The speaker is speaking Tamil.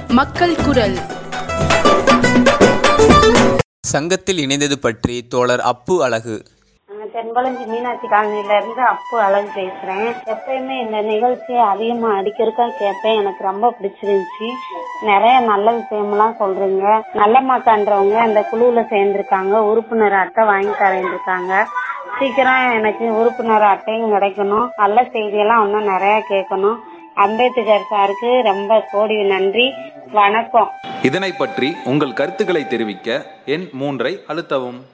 மக்கள் குரல் சங்கத்தில் இணைந்தது பற்றி தோழர் அப்பு அழகு நான் தென்பளஞ்சி மீனாட்சி காலனில இருந்து அப்பு அழகு பேசுறேன் எப்பயுமே இந்த நிகழ்ச்சியை அதிகமா அடிக்கிறக்கா கேட்பேன் எனக்கு ரொம்ப பிடிச்சிருந்துச்சு நிறைய நல்ல விஷயமெல்லாம் சொல்றீங்க நல்லம்மாக்கான்றவங்க அந்த குழுவுல சேர்ந்திருக்காங்க உறுப்பினர் அட்டை வாங்கி தரேன்ருக்காங்க சீக்கிரம் எனக்கு உறுப்பினர் அட்டையும் கிடைக்கணும் நல்ல செய்தியெல்லாம் இன்னும் நிறைய கேட்கணும் அம்பேத்கர் சாருக்கு ரொம்ப கோடி நன்றி வணக்கம் இதனை பற்றி உங்கள் கருத்துக்களை தெரிவிக்க எண் மூன்றை அழுத்தவும்